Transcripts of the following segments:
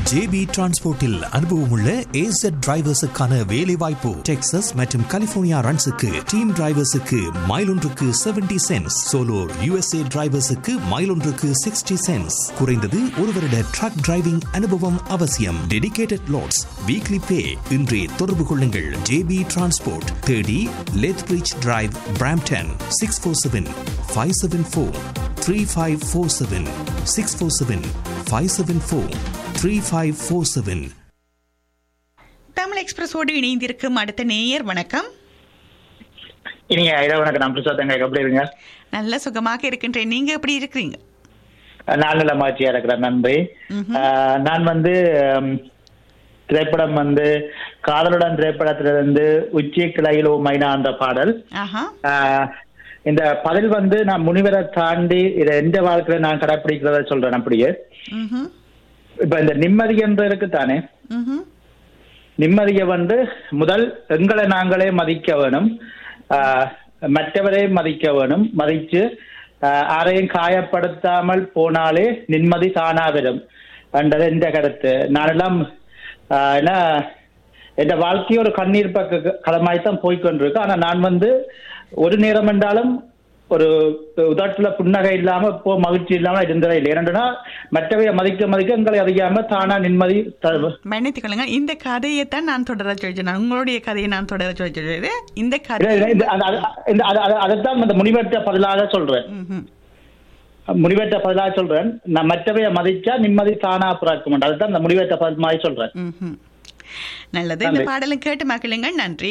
JP டிரான்ஸ்போர்ட்டில் அனுபவமுள்ள AZ டிரைவர்ஸுக்கான வேலை வாய்ப்பு Texas மற்றும் கலிபோர்னியா ரன்ஸுக்கு டீம் டிரைவர்ஸுக்கு மைல் ஒன்றுக்கு செவன்டி சென்ஸ் சோலோ USA டிரைவர்ஸுக்கு மைல் ஒன்றுக்கு சிக்ஸ்டி சென்ஸ் குறைந்தது ஒரு வருட ட்ரக் டிரைவிங் அனுபவம் அவசியம் டெடிகேட்டட் லோட்ஸ் வீக்லி பே இன்றே தொடர்பு கொள்ளுங்கள் ஜேபி டிரான்ஸ்போர்ட் தேடி Lethbridge drive Brampton six four seven five seven four three five four seven six four seven five seven four three five four seven Tamil எக்ஸ்பிரஸோடு இணைந்திருக்கும் அடுத்த நேயர் வணக்கம் இனிய இரவு வணக்கம் நான் பிரசாதங்க எப்படி இருங்க நல்ல சுகமாக இருக்கின்றேன் நீங்க எப்படி இருக்கிறீங்க நான் நல்ல மகிழ்ச்சியா இருக்கிறேன் நன்றி ஆஹ் நான் வந்து ஹம், திரைப்படம் வந்து காதலுடன் திரைப்படத்திலிருந்து உச்சி கிளையில் ஓ மைனா அந்த பாடல் ஆஹா ஆஹ் இந்த பதில் வந்து நான் முனிவரை தாண்டி இதை எந்த வாழ்க்கையில நான் கடைப்பிடிக்கிறத சொல்றேன் அப்படியே ம்ஹும். இப்ப இந்த நிம்மதி என்று இருக்கு தானே ம்ஹும். நிம்மதியை வந்து முதல் எங்களை நாங்களே மதிக்க வேணும் ஆஹ் மற்றவரை மதிக்க வேணும் மதிச்சு ஆஹ் யாரையும் காயப்படுத்தாமல் போனாலே நிம்மதி தானா வரும் என்றது இந்த கருத்து நானெல்லாம் ஆஹ் என்ன என் வாழ்க்கையை ஒரு கண்ணீர் பக்க களமாய்த்தான் போய்கொண்டிருக்கு ஆனா நான் வந்து ஒரு நேரம் என்றாலும் ஒரு உதட்டுல புன்னகை இல்லாம இப்போ மகிழ்ச்சி இல்லாம இருந்ததே இல்லை ஏனென்றா மற்றவையை மதிக்க மதிக்க எங்களை அறியாம தானா நிம்மதி த- மன்னித்துக் கொள்ளுங்க இந்த கதையை தான் நான் தொடர சொல்லிச்சேன் உங்களுடைய கதையை நான் தொடர சொல்லி இந்த இல்ல, கதை இல்ல, இந்த- அது- அது- இந்த- அது- அது- அதைத்தான் இந்த முனிவற்ற பதிலாக சொல்றேன் ம்ஹும். முடிவேற்ற பதிலாக சொல்றேன் நான் மற்றவைய மதிச்சா நிம்மதி தானா பிறக்கும் அதுதான் இந்த முடிவேற்ற பதில் மாதிரி சொல்றேன் ம்ஹும். நல்லது இந்த நன்றி. பாடலும் கேட்டு மக்களுங்க நன்றி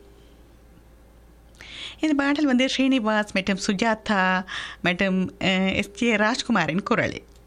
இந்த பாடல் வந்து ஸ்ரீனிவாஸ் மற்றும் சுஜாதா மற்றும் எஸ் ஜே ராஜ்குமாரின் குரலில்